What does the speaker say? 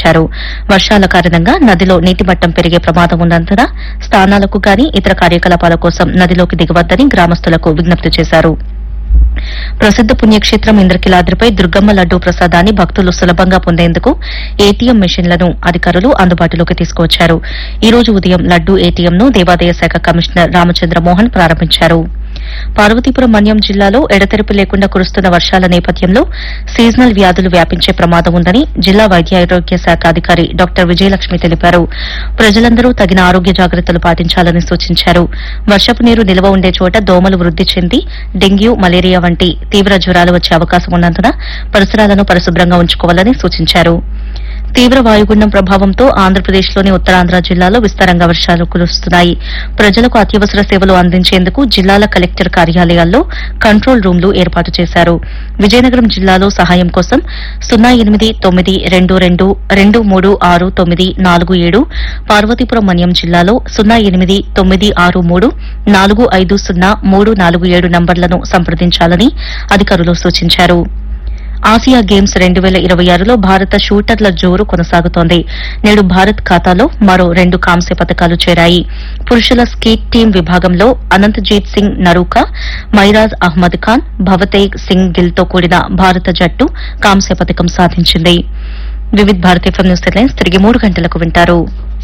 సూచించారు వర్షాల కారణంగా నదిలో నీటి మట్టం పెరిగే ప్రమాదం ఉన్నందున స్నానాలకు గాని ఇతర కార్యకలాపాల కోసం నదిలోకి దిగవద్దని గ్రామస్తులకు విజ్ఞప్తి చేశారు ప్రసిద్ద పుణ్యక్షేత్రం ఇంద్రకిలాద్రిపై దుర్గమ్మ లడ్డూ ప్రసాదాన్ని భక్తులు సులభంగా పొందేందుకు ఏటీఎం మెషిన్లను అధికారులు అందుబాటులోకి తీసుకువచ్చారు ఈ రోజు ఉదయం లడ్డూ ఏటీఎంను దేవాదాయ శాఖ కమిషనర్ రామచంద్ర మోహన్ ప్రారంభించారు పార్వతీపురం మన్యం జిల్లాలో ఎడతెరిపి లేకుండా కురుస్తున్న వర్షాల నేపథ్యంలో సీజనల్ వ్యాధులు వ్యాపించే ప్రమాదం ఉందని జిల్లా వైద్య ఆరోగ్య శాఖ అధికారి డాక్టర్ విజయలక్ష్మి తెలిపారు ప్రజలందరూ తగిన ఆరోగ్య జాగ్రత్తలు పాటించాలని సూచించారు వర్షపు నీరు నిల్వ ఉండే చోట దోమలు వృద్ది చెంది డెంగ్యూ మలేరియా వంటి తీవ్ర జ్వరాలు వచ్చే అవకాశం ఉన్నందున పరిసరాలను పరిశుభ్రంగా ఉంచుకోవాలని సూచించారు తీవ్ర వాయుగుండం ప్రభావంతో ఆంధ్రప్రదేశ్లోని ఉత్తరాంధ్ర జిల్లాలో విస్తారంగా వర్షాలు కురుస్తున్నాయి ప్రజలకు అత్యవసర సేవలు అందించేందుకు జిల్లాల కలెక్టర్ కార్యాలయాల్లో కంట్రోల్ రూమ్లు ఏర్పాటు చేశారు విజయనగరం జిల్లాలో సహాయం కోసం సున్నా ఎనిమిది తొమ్మిది రెండు రెండు రెండు మూడు ఆరు తొమ్మిది నాలుగు ఏడు పార్వతీపురం మన్యం జిల్లాలో సున్నా ఎనిమిది తొమ్మిది ఆరు మూడు నాలుగు ఐదు సున్నా మూడు నాలుగు ఏడు నంబర్లను సంప్రదించాలని అధికారులు సూచించారు ఆసియా గేమ్స్ రెండు వేల ఇరవై ఆరులో భారత షూటర్ల జోరు కొనసాగుతోంది నేడు భారత్ ఖాతాలో మరో రెండు కాంస్య పథకాలు చేరాయి పురుషుల స్కీట్ టీం విభాగంలో అనంతజీత్ సింగ్ నరూకా మైరాజ్ అహ్మద్ ఖాన్ భవతేగ్ సింగ్ గిల్ తో కూడిన భారత జట్టు కాంస్య పథకం సాధించింది Vividh Bharatiya film news headlines తిరిగి మూడు గంటలకు వింటారు